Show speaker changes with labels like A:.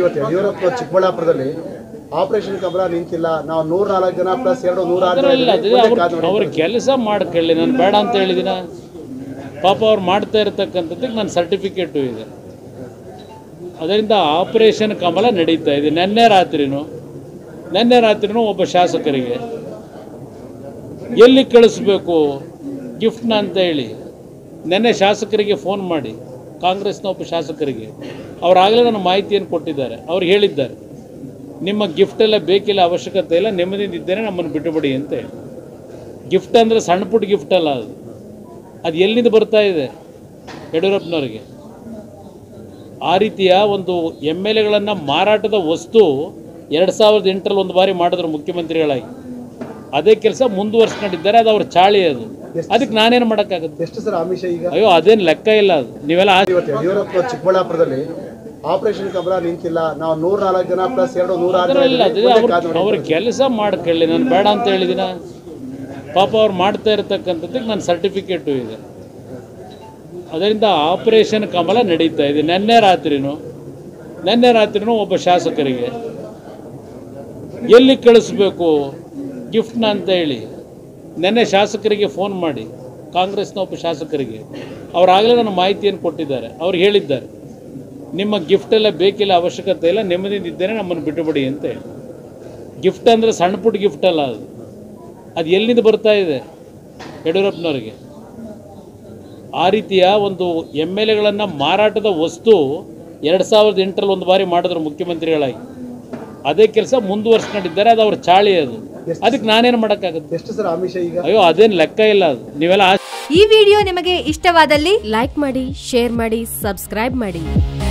A: ಇವತ್ತು ಯಡಿಯೂರಪ್ಪ ಚಿಕ್ಕಬಳ್ಳಾಪುರದಲ್ಲಿ ಆಪರೇಷನ್ ಕಮಲ ನಿಂತಿಲ್ಲ ನಾವು ನೂರ ನಾಲ್ಕು ಜನ ಪ್ಲಸ್ ಎರಡು ನೂರ ಆರು ಜನ
B: ಅದರಲ್ಲ
A: ಇದ್ದೀವಿ.
B: ಅದು
A: ಮುಂದೆ ಕಾದು
B: ಅವ್ರ
A: ನೋಡಿ.
B: ಅವ್ರ ಕೆಲಸ ಮಾಡ್ಕೊಳ್ಳಿ ನಾನು ಬೇಡ ಅಂತ ಹೇಳಿದಿನ ಪಾಪ ಅವ್ರು ಮಾಡ್ತಾ ಇರತಕ್ಕಂಥದ್ದಕ್ಕೆ ನನ್ನ ಸರ್ಟಿಫಿಕೇಟು ಇದೆ ಅದರಿಂದ ಆಪರೇಷನ್ ಕಮಲ ನಡೀತಾ ಇದೆ ನೆನ್ನೆ ರಾತ್ರಿನೂ ನೆನ್ನೆ ರಾತ್ರಿನೂ ಒಬ್ಬ ಶಾಸಕರಿಗೆ ಎಲ್ಲಿ ಕಳಿಸ್ಬೇಕು ಗಿಫ್ಟ್ನ ಅಂತ ಹೇಳಿ ನೆನ್ನೆ ಶಾಸಕರಿಗೆ ಫೋನ್ ಮಾಡಿ ಕಾಂಗ್ರೆಸ್ನ ಒಬ್ಬ ಶಾಸಕರಿಗೆ ಅವರಾಗಲೇ ನನ್ನ ಮಾಹಿತಿಯನ್ನು ಕೊಟ್ಟಿದ್ದಾರೆ ಅವ್ರು ಹೇಳಿದ್ದಾರೆ ನಿಮ್ಮ ಗಿಫ್ಟ್ ಎಲ್ಲ ಬೇಕಿಲ್ಲ ಅವಶ್ಯಕತೆ ಇಲ್ಲ ನೆಮ್ಮದಿಯಿಂದ ಇದ್ದೇನೆ ನಮ್ಮನ್ನು ಬಿಟ್ಟುಬಿಡಿ ಅಂತ ಹೇಳಿ ಗಿಫ್ಟ್ ಅಂದರೆ ಸಣ್ಣ ಪುಟ್ಟ ಗಿಫ್ಟ್ ಅಲ್ಲ ಅದು ಅದು ಎಲ್ಲಿಂದ ಬರ್ತಾ ಇದೆ ಯಡಿಯೂರಪ್ಪನವ್ರಿಗೆ ಆ ರೀತಿಯ ಒಂದು ಎಮ್ ಎಲ್ ಎಗಳನ್ನು ಮಾರಾಟದ ವಸ್ತು ಎರಡು ಸಾವಿರದ ಎಂಟರಲ್ಲಿ ಒಂದು ಬಾರಿ ಮಾಡಿದ್ರು ಮುಖ್ಯಮಂತ್ರಿಗಳಾಗಿ ಅದೇ ಕೆಲಸ ಮುಂದುವರ್ಸ್ಕೊಂಡಿದ್ದಾರೆ ಅದು ಅವ್ರ ಚಾಳಿ ಅದು ಅದಕ್ಕೆ ನಾನೇನು ಮಾಡೋಕ್ಕಾಗುತ್ತೆ
A: ಎಷ್ಟು ಸರ್ ಆಮಿಷ ಈಗ
B: ಅಯ್ಯೋ ಅದೇನು ಲೆಕ್ಕ ಇಲ್ಲ ಅದು ನೀವೆಲ್ಲ ಆ-
A: ಇವತ್ತು ಯಡಿಯೂರಪ್ಪ ಚಿಕ್ಕಬಳ್ಳಾಪುರದಲ್ಲಿ ಆಪರೇಷನ್ ಕಮಲ ನಿಂತಿಲ್ಲ ನಾವು ನೂರ ನಾಲ್ಕು ಜನ ಪ್ಲಸ್ ಎರಡು ನೂರ ಆರು ಜನ
B: ಅದರಲ್ಲ
A: ಇದ್ದೀವಿ.
B: ಅದು
A: ಮುಂದೆ
B: ಅವ್ರ
A: ಕಾದು ನೋಡಿ.
B: ಅವ್ರ ಕೆಲಸ ಮಾಡ್ಕೊಳ್ಳಿ ನಾನು ಬೇಡ ಅಂತ ಹೇಳಿದಿನ ಪಾಪ ಅವ್ರು ಮಾಡ್ತಾ ಇರತಕ್ಕಂಥದ್ದಕ್ಕೆ ನನ್ನ ಸರ್ಟಿಫಿಕೇಟು ಇದೆ ಅದರಿಂದ ಆಪರೇಷನ್ ಕಮಲ ನಡೀತಾ ಇದೆ ನೆನ್ನೆ ರಾತ್ರಿನೂ ನೆನ್ನೆ ರಾತ್ರಿನೂ ಒಬ್ಬ ಶಾಸಕರಿಗೆ ಎಲ್ಲಿ ಕಳಿಸ್ಬೇಕು ಗಿಫ್ಟ್ನ ಅಂತ ಹೇಳಿ ನೆನ್ನೆ ಶಾಸಕರಿಗೆ ಫೋನ್ ಮಾಡಿ ಕಾಂಗ್ರೆಸ್ನ ಒಬ್ಬ ಶಾಸಕರಿಗೆ ಅವರಾಗಲೇ ನನ್ನ ಮಾಹಿತಿಯನ್ನು ಕೊಟ್ಟಿದ್ದಾರೆ ಅವ್ರು ಹೇಳಿದ್ದಾರೆ ನಿಮ್ಮ ಗಿಫ್ಟ್ ಎಲ್ಲ ಬೇಕಿಲ್ಲ ಅವಶ್ಯಕತೆ ಇಲ್ಲ ನೆಮ್ಮದಿಯಿಂದ ಇದ್ದೇನೆ ನಮ್ಮನ್ನು ಬಿಟ್ಟುಬಿಡಿ ಅಂತ ಹೇಳಿ ಗಿಫ್ಟ್ ಅಂದರೆ ಸಣ್ಣ ಪುಟ್ಟ ಗಿಫ್ಟ್ ಅಲ್ಲ ಅದು ಅದು ಎಲ್ಲಿಂದ ಬರ್ತಾ ಇದೆ ಯಡಿಯೂರಪ್ಪನವ್ರಿಗೆ ಆ ರೀತಿಯ ಒಂದು ಎಮ್ ಎಲ್ ಎಗಳನ್ನು ಮಾರಾಟದ ವಸ್ತು ಎರಡು ಸಾವಿರದ ಎಂಟರಲ್ಲಿ ಒಂದು ಬಾರಿ ಮಾಡಿದ್ರು ಮುಖ್ಯಮಂತ್ರಿಗಳಾಗಿ ಅದೇ ಕೆಲಸ ಮುಂದುವರ್ಸ್ಕೊಂಡಿದ್ದಾರೆ ಅದು ಅವ್ರ ಚಾಳಿ ಅದು ಅದಕ್ಕೆ ನಾನೇನು ಮಾಡೋಕ್ಕಾಗುತ್ತೆ
A: ಎಷ್ಟು ಸರ್ ಆಮಿಷ ಈಗ
B: ಅಯ್ಯೋ ಅದೇನು ಲೆಕ್ಕ ಇಲ್ಲ ಅದು ನೀವೆಲ್ಲ ಆ
C: ಈ ವಿಡಿಯೋ ನಿಮಗೆ ಇಷ್ಟವಾದಲ್ಲಿ
D: ಲೈಕ್ ಮಾಡಿ ಶೇರ್ ಮಾಡಿ ಸಬ್ಸ್ಕ್ರೈಬ್ ಮಾಡಿ